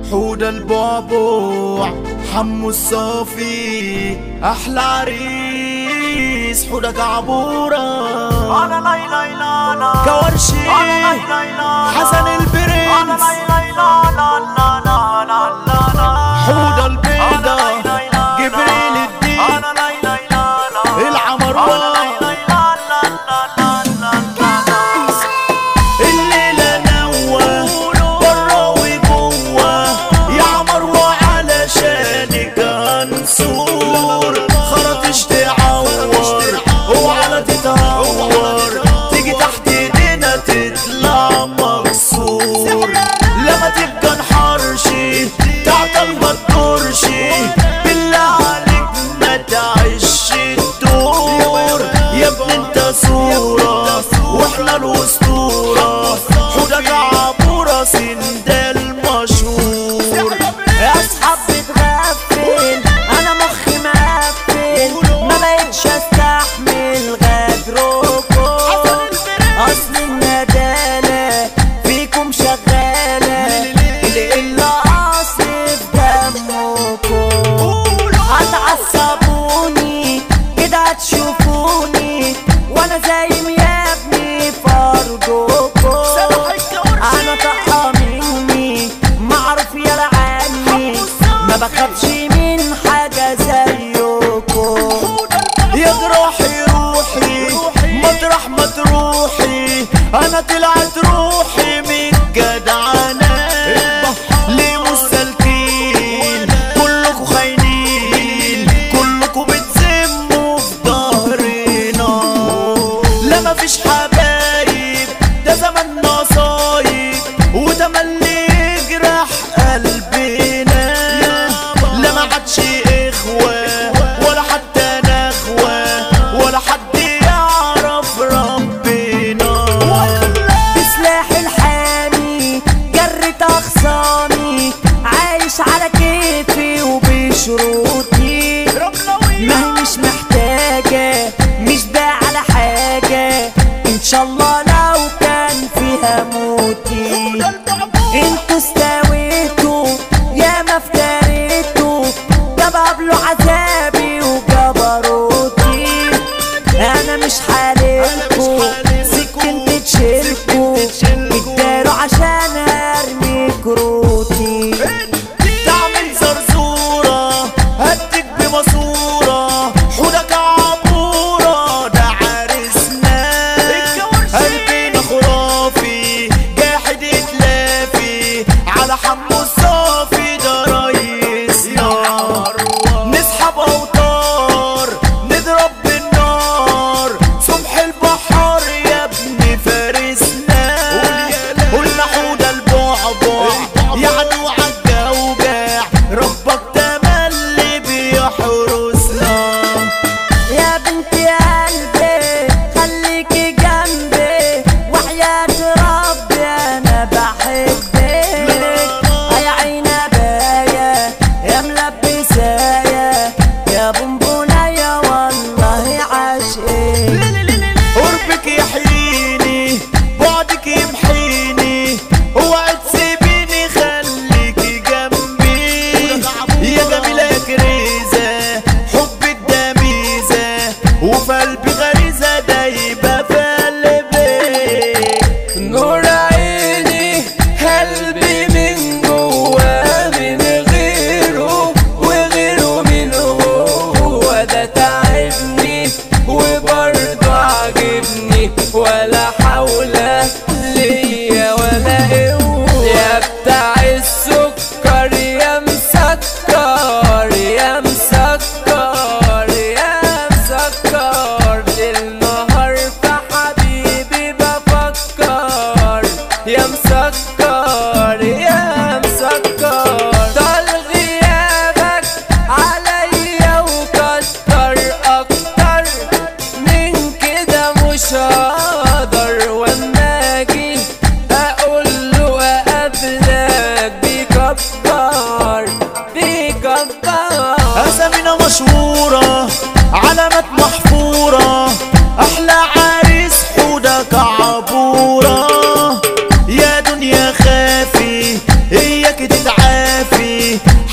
حود البعبع حمو الصافي احلى عريس حودك عبورة انا لا لا لا لا كورشي انا لا لا لا حسن انا البرنس لا لا لا لا لا لا لا لا حود البيضة جبريل الدين انا لا لا لا لا العمروان الليلة نوى برا وجوه يا عمر علشانك هنسور خرطش تعور وعلى تتهور تيجي تحت ايدينا تطلع مكسور لما تبقى نحرشي تعطل ما تدورشي بالله عليك ما تعيش الدور يا ابني انت صورة واحنا الاسطورة حودك عبورة سندال مشهور اصحاب بتغفل انا مخي مقفل ما بقتش استحمل غدركم اصل الندالة فيكم شغالة اللي قاصف دمكم هتعصبوني كده هتشوفوني وانا زي يا ابني فرضكم انا طاقة مني معروف يا عني ما بخافش من حاجة زيكم يا روحي روحي مطرح ما تروحي انا طلعت روحي من جدعنة ليه مستلكين كلكوا خاينين كلكوا بتذموا في ظهرنا لا مفيش حبايب ده زمن نصايب وتملي يجرح قلبنا لا ما عادش اخوة ولا حتى نخوة ولا حد يعرف ربنا بسلاح الحامي جرت اخصامي عايش على كيفي وبشروطي ما هي مش محتاجة مش باع على حاجة ان شاء الله لو كان فيها موتي انتوا استويتوا يا ما افتريتوا ده بقبلوا عذابي وجبروتي انا مش حالفكوا سكنت تشيلكوا اتداروا عشان ارمي كروتي تعمل زرزورة هديك بماسورة حودك عبورة ده عرسنا قلبنا خرافي جاحد اتلافي على حمو الصافي ده ريسنا نسحب اوتار نضرب بالنار صبح البحر يا ابني فارسنا قلنا حود البعبع يعني وعالجوجع ربك تملي بيحرسنا يا بنتي قلبي خليكي جنبي وحياة ربي انا بحبك يا عينا بايا يا ملبسايا يا بونبونايا والله عاشق قربك يحييني بعدك يمحيني اوعي تسيبيني خليكي جنبي يا جميلة يا كريزة حبك ده ميزة وفي قلبي غريزة دايبة في قلبي نور عيني قلبي من جوا من غيره وغيره من هو ده تعبني وبرضه عاجبني ولا حول ليا ولا قوة يا بتاع السكر يا مسكر يا مسكر يا مسكر النهار في حبيبي بفكر يا مسكر يا مسكر طال غيابك عليا وكتر اكتر من كده مش هقدر واما اجي اقول له اقابلك بيكبر بيكبر أسامينا مشهورة علامات محفورة أحلى عريس حودك عبورة يا دنيا خافي إياك تتعافي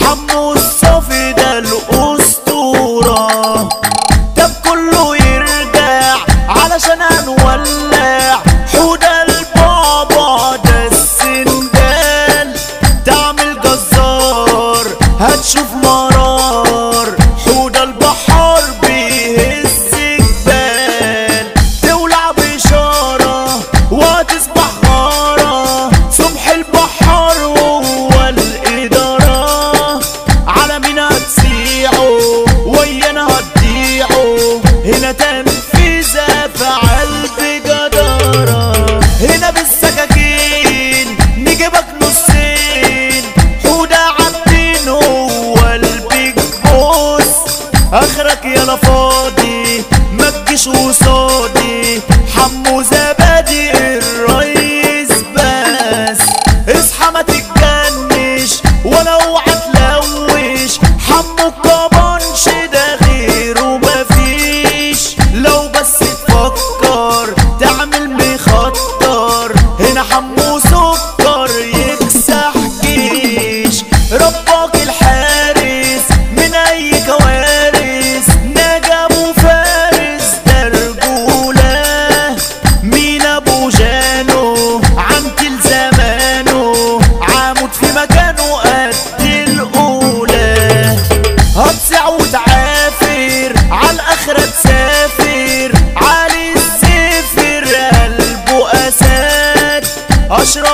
حمو الصافي ده الاسطوره طب كله يرجع علشان هنولع حوده البابا ده السندال تعمل جزار هتشوف مرار حوده البحار بيهز جبال تولع بشارة وهتصبح غارة صبح البحار هو الإدارة على مين هتسيعوا ويانا هتضيعوا هنا تنفيذة فعل بجدارة هنا بالسكاكين نجيبك نصين حودة عابدين هو البيج بوس اخرك يلا فاضي ما تجيش قصادي حمو زبادي الريس بس اصحى ما تتجنش ولا اوعى تلوش حمو الكبنش ده غيره مفيش لو بس تفكر تعمل مخطر هنا حمو سكر يكسح جيش ربك الحارس من اي كوارث نجم وفارس ده رجوله مين ابو جانو عنتل زمانه عامد في مكانه قد الاولى هتصع وتعافر عالاخرة تسافر علي الزفر قلبه اسد اشرف